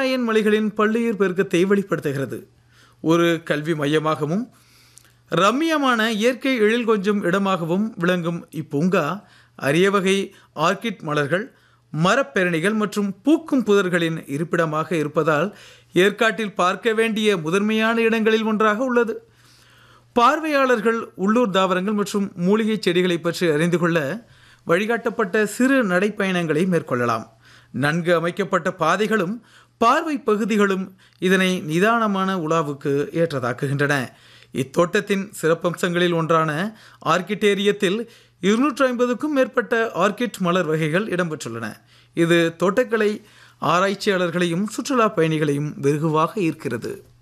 கல்வராயன் மலைகளின் பல்லுயிர் பெருக்கத்தை வெளிப்படுத்துகிறது ஒரு கல்வி மையமாகவும் ரம்மியமான இயற்கை எழில் கொஞ்சம் இடமாகவும் விளங்கும் இப்பூங்கா அரிய வகை ஆர்கிட் மலர்கள் மரப்பெரணிகள் மற்றும் பூக்கும் புதர்களின் இருப்பிடமாக இருப்பதால் ஏற்காட்டில் பார்க்க வேண்டிய முதன்மையான இடங்களில் ஒன்றாக உள்ளது பார்வையாளர்கள் உள்ளூர் தாவரங்கள் மற்றும் மூலிகை செடிகளை பற்றி அறிந்து கொள்ள வழிகாட்டப்பட்ட சிறு நடைப்பயணங்களை மேற்கொள்ளலாம் நன்கு அமைக்கப்பட்ட பாதைகளும் பார்வை பகுதிகளும் இதனை நிதானமான உலாவுக்கு ஏற்றதாக்குகின்றன இத்தோட்டத்தின் சிறப்பம்சங்களில் ஒன்றான ஆர்கிடேரியத்தில் இருநூற்றி ஐம்பதுக்கும் மேற்பட்ட ஆர்கிட் மலர் வகைகள் இடம்பெற்றுள்ளன இது தோட்டக்கலை ஆராய்ச்சியாளர்களையும் சுற்றுலா பயணிகளையும் வெகுவாக ஈர்க்கிறது